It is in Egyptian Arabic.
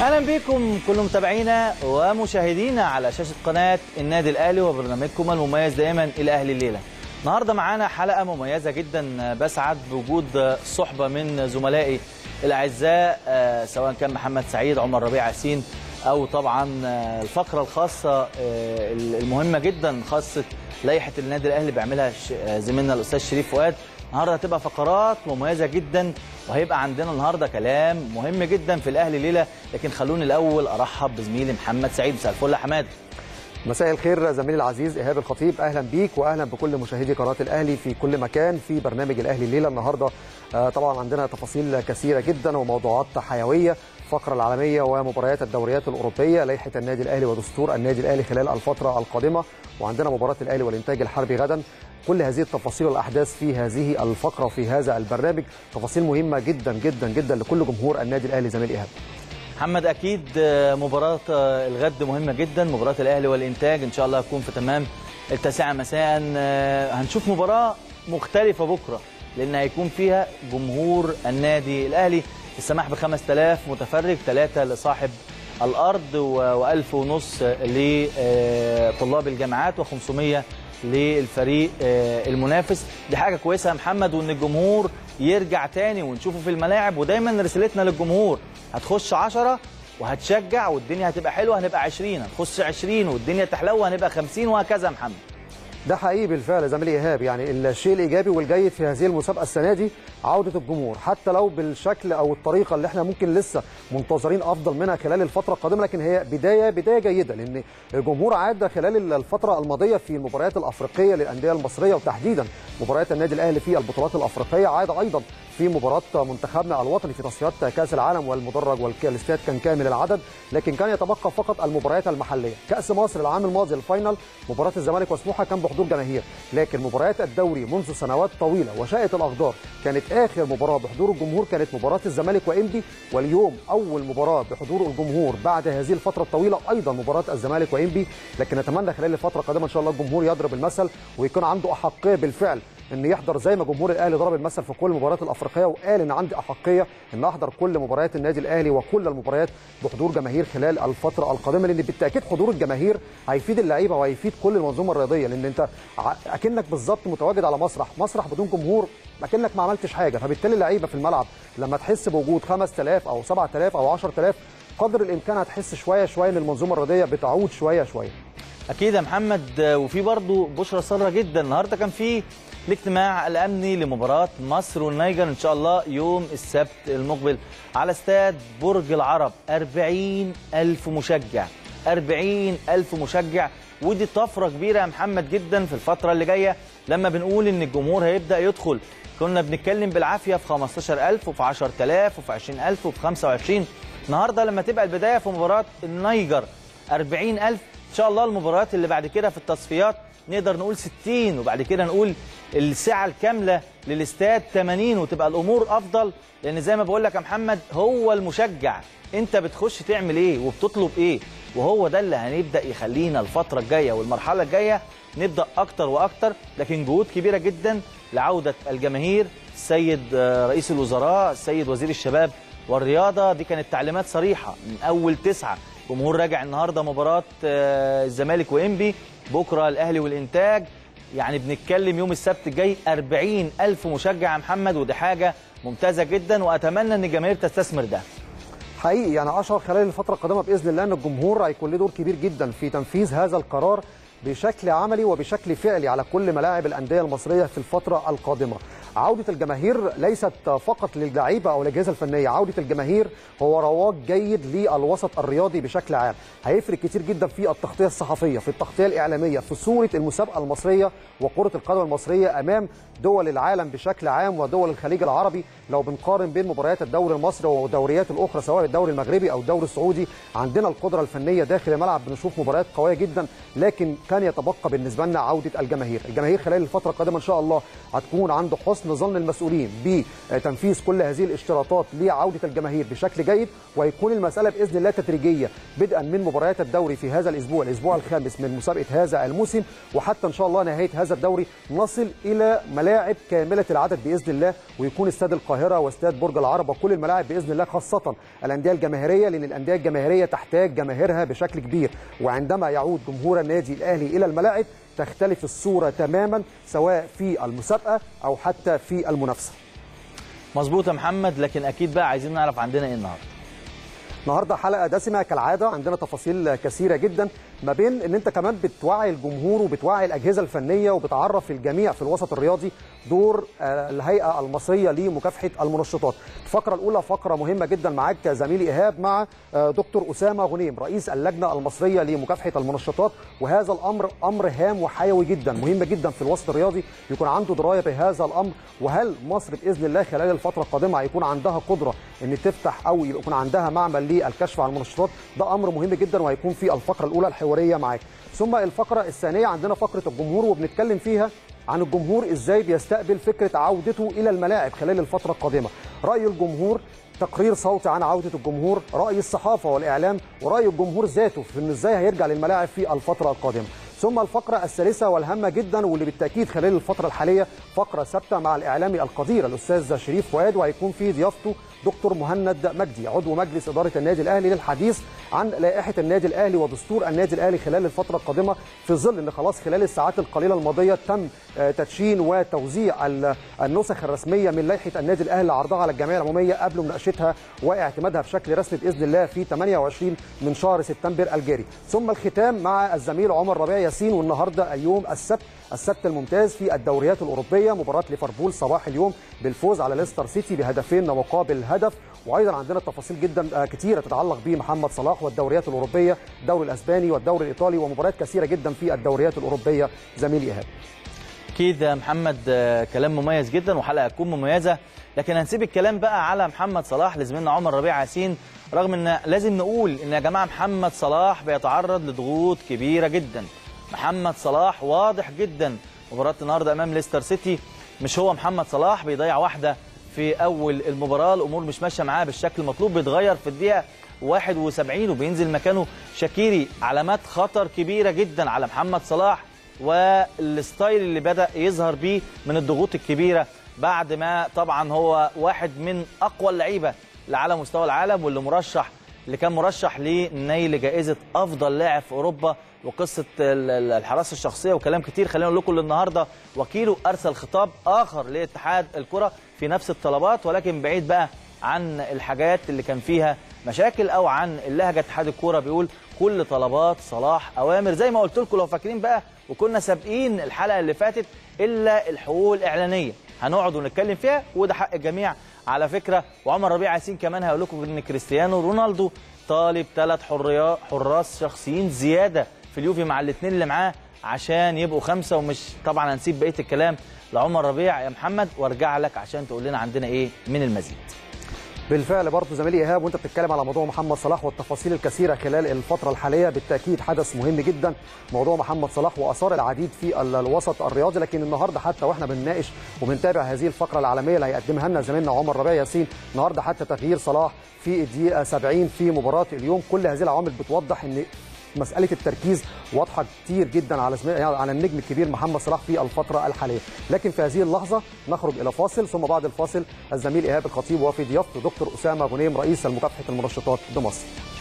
اهلا بكم كل متابعينا ومشاهدينا على شاشه قناه النادي الاهلي وبرنامجكم المميز دائما الاهلي الليله. النهارده معانا حلقه مميزه جدا بسعد بوجود صحبه من زملائي الاعزاء آه، سواء كان محمد سعيد عمر ربيع ياسين او طبعا آه، الفقره الخاصه آه، المهمه جدا خاصه لائحه النادي الاهلي بيعملها ش- آه، زميلنا الاستاذ شريف فؤاد النهارده هتبقى فقرات مميزه جدا وهيبقى عندنا النهارده كلام مهم جدا في الاهلي ليله لكن خلوني الاول ارحب بزميلي محمد سعيد مساء الفل يا حماد مساء الخير زميلي العزيز ايهاب الخطيب اهلا بيك واهلا بكل مشاهدي قناه الاهلي في كل مكان في برنامج الاهلي الليله النهارده آه، طبعا عندنا تفاصيل كثيره جدا وموضوعات حيويه فقرة العالمية ومباريات الدوريات الأوروبية لائحة النادي الأهلي ودستور النادي الأهلي خلال الفترة القادمة وعندنا مباراة الأهلي والإنتاج الحربي غدا كل هذه التفاصيل والأحداث في هذه الفقرة وفي هذا البرنامج تفاصيل مهمة جدا جدا جدا لكل جمهور النادي الأهلي زميل إيهاب محمد اكيد آه، مباراه آه، الغد مهمه جدا مباراه الاهلي والانتاج ان شاء الله هتكون في تمام التاسعه مساء آه، هنشوف مباراه مختلفه بكره لان هيكون فيها جمهور النادي الاهلي السماح ب 5000 متفرج ثلاثه لصاحب الارض و1000 ونص لطلاب الجامعات و500 للفريق آه، المنافس دي حاجه كويسه يا محمد وان الجمهور يرجع تاني ونشوفه في الملاعب ودايما رسالتنا للجمهور هتخش 10 وهتشجع والدنيا هتبقى حلوه هنبقى 20 هتخش 20 والدنيا تحلو هنبقى 50 وهكذا يا محمد ده حقيقي بالفعل زميلي ايهاب يعني الشيء الايجابي والجيد في هذه المسابقه السنه دي عوده الجمهور حتى لو بالشكل او الطريقه اللي احنا ممكن لسه منتظرين افضل منها خلال الفتره القادمه لكن هي بدايه بدايه جيده لان الجمهور عاد خلال الفتره الماضيه في المباريات الافريقيه للانديه المصريه وتحديدا مباريات النادي الاهلي في البطولات الافريقيه عاد ايضا في مباراه منتخبنا الوطني في تصفيات كاس العالم والمدرج والاستاد كان كامل العدد لكن كان يتبقى فقط المباريات المحليه كاس مصر العام الماضي الفاينل مباراه الزمالك وسموحه كان بحضور جماهير لكن مباريات الدوري منذ سنوات طويله وشاءت الاقدار كانت اخر مباراه بحضور الجمهور كانت مباراه الزمالك وانبي واليوم اول مباراه بحضور الجمهور بعد هذه الفتره الطويله ايضا مباراه الزمالك وانبي لكن نتمنى خلال الفتره القادمه ان شاء الله الجمهور يضرب المثل ويكون عنده احقيه بالفعل ان يحضر زي ما جمهور الاهلي ضرب المثل في كل المباريات الافريقيه وقال ان عندي احقيه ان احضر كل مباريات النادي الاهلي وكل المباريات بحضور جماهير خلال الفتره القادمه لان بالتاكيد حضور الجماهير هيفيد اللعيبه وهيفيد كل المنظومه الرياضيه لان انت ع- اكنك بالظبط متواجد على مسرح مسرح بدون جمهور اكنك ما عملتش حاجه فبالتالي اللعيبه في الملعب لما تحس بوجود 5000 او 7000 او 10000 قدر الامكان هتحس شويه شويه ان المنظومه الرياضيه بتعود شويه شويه اكيد يا محمد آه، وفي برضه بشرى ساره جدا النهارده كان في الاجتماع الامني لمباراه مصر والنيجر ان شاء الله يوم السبت المقبل على استاد برج العرب 40 الف مشجع 40 الف مشجع ودي طفره كبيره يا محمد جدا في الفتره اللي جايه لما بنقول ان الجمهور هيبدا يدخل كنا بنتكلم بالعافيه في 15000 وفي 10000 وفي 20000 وفي 25 النهارده لما تبقى البدايه في مباراه النيجر 40000 ان شاء الله المباريات اللي بعد كده في التصفيات نقدر نقول 60 وبعد كده نقول السعه الكامله للاستاد 80 وتبقى الامور افضل لان زي ما بقول لك يا محمد هو المشجع انت بتخش تعمل ايه وبتطلب ايه وهو ده اللي هنبدا يخلينا الفتره الجايه والمرحله الجايه نبدا اكتر واكتر لكن جهود كبيره جدا لعوده الجماهير السيد آه، رئيس الوزراء السيد وزير الشباب والرياضه دي كانت تعليمات صريحه من اول تسعه جمهور راجع النهارده مباراه آه، الزمالك وانبي بكره الاهلي والانتاج يعني بنتكلم يوم السبت الجاي 40 ألف مشجع يا محمد ودي حاجة ممتازة جدا وأتمنى أن الجماهير تستثمر ده حقيقي يعني اشعر خلال الفتره القادمه باذن الله ان الجمهور هيكون له دور كبير جدا في تنفيذ هذا القرار بشكل عملي وبشكل فعلي على كل ملاعب الانديه المصريه في الفتره القادمه. عوده الجماهير ليست فقط للعيبه او الاجهزه الفنيه، عوده الجماهير هو رواج جيد للوسط الرياضي بشكل عام. هيفرق كتير جدا في التغطيه الصحفيه، في التغطيه الاعلاميه، في صوره المسابقه المصريه وكره القدم المصريه امام دول العالم بشكل عام ودول الخليج العربي لو بنقارن بين مباريات الدوري المصري والدوريات الاخرى سواء الدوري المغربي او الدوري السعودي عندنا القدره الفنيه داخل الملعب بنشوف مباريات قويه جدا لكن كان يتبقى بالنسبه لنا عوده الجماهير الجماهير خلال الفتره القادمه ان شاء الله هتكون عند حسن حسن ظن المسؤولين بتنفيذ كل هذه الاشتراطات لعوده الجماهير بشكل جيد ويكون المساله باذن الله تدريجيه بدءا من مباريات الدوري في هذا الاسبوع الاسبوع الخامس من مسابقه هذا الموسم وحتى ان شاء الله نهايه هذا الدوري نصل الى ملاعب كامله العدد باذن الله ويكون استاد القاهره واستاد برج العرب وكل الملاعب باذن الله خاصه الانديه الجماهيريه لان الانديه الجماهيريه تحتاج جماهيرها بشكل كبير وعندما يعود جمهور النادي الاهلي الى الملاعب تختلف الصوره تماما سواء في المسابقه او حتى في المنافسه مظبوط يا محمد لكن اكيد بقى عايزين نعرف عندنا ايه النهارده النهارده حلقه دسمه كالعاده عندنا تفاصيل كثيره جدا ما بين ان انت كمان بتوعي الجمهور وبتوعي الاجهزه الفنيه وبتعرف الجميع في الوسط الرياضي دور الهيئه المصريه لمكافحه المنشطات. الفقره الاولى فقره مهمه جدا معاك زميلي ايهاب مع دكتور اسامه غنيم رئيس اللجنه المصريه لمكافحه المنشطات وهذا الامر امر هام وحيوي جدا مهم جدا في الوسط الرياضي يكون عنده درايه بهذا الامر وهل مصر باذن الله خلال الفتره القادمه هيكون عندها قدره ان تفتح او يكون عندها معمل للكشف عن المنشطات ده امر مهم جدا وهيكون في الفقره الاولى الحواريه معاك ثم الفقره الثانيه عندنا فقره الجمهور وبنتكلم فيها عن الجمهور ازاي بيستقبل فكره عودته الى الملاعب خلال الفتره القادمه راي الجمهور تقرير صوتي عن عوده الجمهور راي الصحافه والاعلام وراي الجمهور ذاته في ان ازاي هيرجع للملاعب في الفتره القادمه ثم الفقرة الثالثة والهامة جدا واللي بالتأكيد خلال الفترة الحالية فقرة ثابتة مع الإعلامي القدير الأستاذ شريف فؤاد وهيكون في ضيافته دكتور مهند مجدي عضو مجلس إدارة النادي الأهلي للحديث عن لائحة النادي الأهلي ودستور النادي الأهلي خلال الفترة القادمة في ظل أن خلاص خلال الساعات القليلة الماضية تم تدشين وتوزيع النسخ الرسمية من لائحة النادي الأهلي لعرضها على الجمعية العمومية قبل مناقشتها واعتمادها بشكل رسمي بإذن الله في 28 من شهر سبتمبر الجاري ثم الختام مع الزميل عمر ربيع ياسين والنهارده اليوم السبت السبت الممتاز في الدوريات الأوروبية مباراة ليفربول صباح اليوم بالفوز على ليستر سيتي بهدفين مقابل هدف وايضا عندنا تفاصيل جدا كثيره تتعلق بمحمد صلاح والدوريات الاوروبيه الدوري الاسباني والدوري الايطالي ومباريات كثيره جدا في الدوريات الاوروبيه زميلي ايهاب اكيد يا محمد كلام مميز جدا وحلقه هتكون مميزه لكن هنسيب الكلام بقى على محمد صلاح لزميلنا عمر ربيع ياسين رغم ان لازم نقول ان يا جماعه محمد صلاح بيتعرض لضغوط كبيره جدا محمد صلاح واضح جدا مباراه النهارده امام ليستر سيتي مش هو محمد صلاح بيضيع واحده في اول المباراه الامور مش ماشيه معاه بالشكل المطلوب بيتغير في الدقيقه 71 وبينزل مكانه شاكيري علامات خطر كبيره جدا على محمد صلاح والستايل اللي بدا يظهر بيه من الضغوط الكبيره بعد ما طبعا هو واحد من اقوى اللعيبه اللي على مستوى العالم واللي مرشح اللي كان مرشح لنيل جائزه افضل لاعب في اوروبا وقصه الحراسه الشخصيه وكلام كتير خلينا نقول لكم النهارده وكيله ارسل خطاب اخر لاتحاد الكره في نفس الطلبات ولكن بعيد بقى عن الحاجات اللي كان فيها مشاكل او عن اللهجه اتحاد الكوره بيقول كل طلبات صلاح اوامر زي ما قلت لكم لو فاكرين بقى وكنا سابقين الحلقه اللي فاتت الا الحقوق الاعلانيه هنقعد ونتكلم فيها وده حق الجميع على فكره وعمر ربيع ياسين كمان هيقول لكم ان كريستيانو رونالدو طالب ثلاث حراس شخصيين زياده في اليوفي مع الاثنين اللي معاه عشان يبقوا خمسه ومش طبعا هنسيب بقيه الكلام لعمر ربيع يا محمد وارجع لك عشان تقول لنا عندنا ايه من المزيد. بالفعل برضه زميلي ايهاب وانت بتتكلم على موضوع محمد صلاح والتفاصيل الكثيره خلال الفتره الحاليه بالتاكيد حدث مهم جدا موضوع محمد صلاح واثار العديد في الوسط الرياضي لكن النهارده حتى واحنا بنناقش وبنتابع هذه الفقره العالميه اللي هيقدمها لنا زميلنا عمر ربيع ياسين النهارده حتى تغيير صلاح في الدقيقه 70 في مباراه اليوم كل هذه العوامل بتوضح ان مساله التركيز واضحه كتير جدا على على النجم الكبير محمد صلاح في الفتره الحاليه لكن في هذه اللحظه نخرج الى فاصل ثم بعد الفاصل الزميل ايهاب الخطيب وفي ضيافته دكتور اسامه غنيم رئيس مكافحه المنشطات بمصر